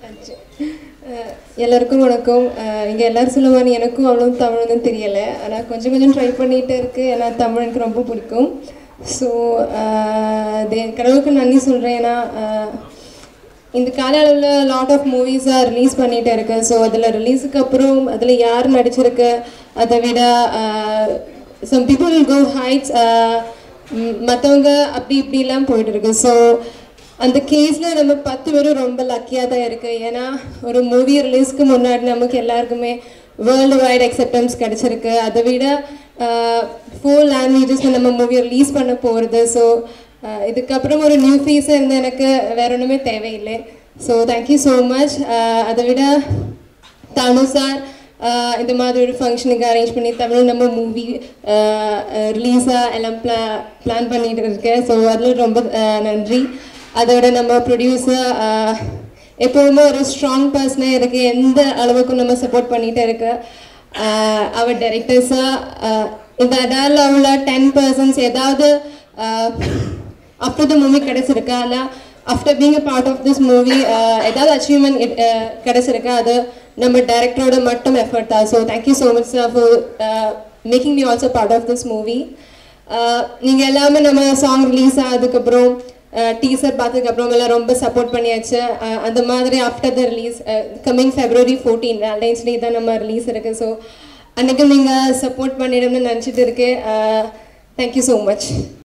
அஹ் எல்லாருக்கும் வணக்கம் இங்கே எல்லாரும் சொல்ல மாதிரி எனக்கும் அவ்வளோ தமிழ் ஒன்றும் தெரியலை ஆனால் கொஞ்சம் கொஞ்சம் ட்ரை பண்ணிகிட்டே இருக்குது ஏன்னா தமிழ் எனக்கு ரொம்ப பிடிக்கும் ஸோ கடவுளுக்கு நன்றி சொல்கிறேன் ஏன்னா அஹ், இந்த கால அளவில் லாட் ஆஃப் மூவிஸாக ரிலீஸ் பண்ணிகிட்டே இருக்கு ஸோ அதில் ரிலீஸுக்கு அப்புறம் அதில் யார் நடிச்சிருக்கு அதை விட சம் பீப்புள் கோ ஹைட்ஸ் மற்றவங்க அப்படி இப்படிலாம் போயிட்டு இருக்கு ஸோ அந்த கேஸில் நம்ம பத்து பேரும் ரொம்ப லக்கியாக தான் இருக்குது ஏன்னா ஒரு மூவி ரிலீஸ்க்கு முன்னாடி நமக்கு எல்லாருக்குமே வேர்ல்டு வைட் அக்செப்டன்ஸ் கிடச்சிருக்கு அதை விட ஃபோர் லாங்குவேஜஸில் நம்ம மூவி ரிலீஸ் பண்ண போகிறது ஸோ இதுக்கப்புறம் ஒரு நியூ ஃபேஸாக இருந்து எனக்கு வேற ஒன்றுமே தேவையில்லை ஸோ தேங்க்யூ ஸோ மச் அதை விட தானு சார் ஆஹ் இந்த மாதிரி ஒரு ஃபங்க்ஷனுக்கு அரேஞ்ச் பண்ணி தமிழ் நம்ம மூவி ரிலீஸாக எல்லாம் பிளா பிளான் பண்ணிட்டு இருக்கேன் ஸோ அதில் ரொம்ப ஆஹ் நன்றி அதோட நம்ம ப்ரொடியூசர் எப்போவுமே ஒரு ஸ்ட்ராங் பர்சனாக இருக்கு எந்த அளவுக்கு நம்ம சப்போர்ட் பண்ணிகிட்டே இருக்கு ஆஹ் அவர் டைரக்டர்ஸாக இந்த அடாலில் உள்ள டென் பர்சன்ஸ் ஏதாவது ஆஃப்டர் த மூவி கிடைச்சிருக்கா இல்லை after being a part of this movie ஏதாவது அச்சீவ்மெண்ட் கிடைச்சிருக்கா அது நம்ம டைரக்டரோட மட்டும் எஃபர்ட் தான் so thank you so much sir for making me also part of this movie நீங்கள் எல்லாமே நம்ம சாங் ரிலீஸ் ஆனதுக்கப்புறம் டீசர் பார்த்ததுக்கப்புறம் எல்லாம் ரொம்ப சப்போர்ட் பண்ணியாச்சு அஹ் அந்த மாதிரி after the release coming February fourteen Valentine's day தான் நம்ம ரிலீஸ் இருக்குது ஸோ அன்றைக்கு நீங்கள் சப்போர்ட் பண்ணிடும்னு நினச்சிட்டு இருக்கேன் தேங்க்யூ ஸோ மச்